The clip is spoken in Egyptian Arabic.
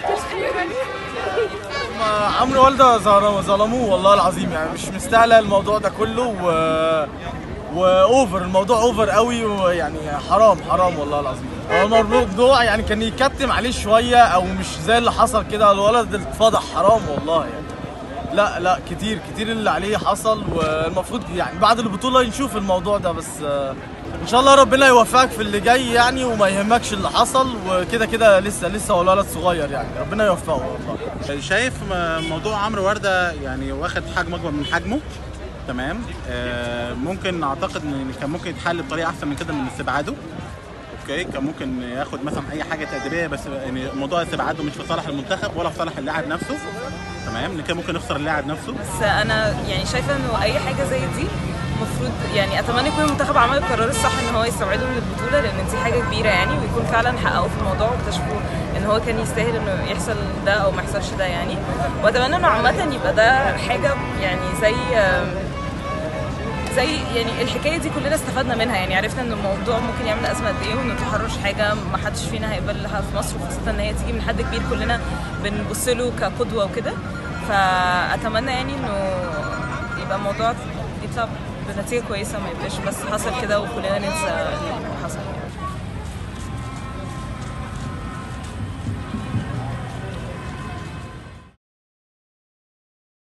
ما عمرو والده ظلم- ظلموه والله العظيم يعني مش مستاهله الموضوع ده كله و واوفر الموضوع اوفر قوي ويعني حرام حرام والله العظيم هو الموضوع يعني كان يكتم عليه شويه او مش زي اللي حصل كده الولد اتفضح حرام والله يعني لا لا كتير كتير اللي عليه حصل والمفروض يعني بعد البطوله نشوف الموضوع ده بس آه، ان شاء الله ربنا يوفقك في اللي جاي يعني وما يهمكش اللي حصل وكده كده لسه لسه هو الولد صغير يعني ربنا يوفقه والله شايف م- موضوع عمرو ورده يعني واخد حجم اكبر من حجمه تمام آه ممكن اعتقد ان كان ممكن يتحل بطريقه احسن من كده من استبعاده اوكي كان ممكن ياخد مثلا اي حاجه تاديبيه بس يعني موضوع استبعاده مش في صالح المنتخب ولا في صالح اللاعب نفسه تمام ان كان ممكن يخسر اللاعب نفسه بس انا يعني شايفه انه اي حاجه زي دي المفروض يعني اتمنى يكون المنتخب عمل القرار الصح ان هو يستبعده من البطوله لان دي حاجه كبيره يعني ويكون فعلا حققوا في الموضوع واكتشفوا ان هو كان يستاهل انه يحصل ده او ما يحصلش ده يعني واتمنى انه عامه يبقى ده حاجه يعني زي زي يعني الحكايه دي كلنا استفدنا منها يعني عرفنا ان الموضوع ممكن يعمل ازمه قد ايه وان التحرش حاجه ما حدش فينا هيقبلها في مصر وخاصه ان هي تيجي من حد كبير كلنا بنبص له كقدوه وكده فاتمنى يعني انه يبقى الموضوع يطلع بنتيجه كويسه ما يبقاش بس حصل كده وكلنا ننسى اللي حصل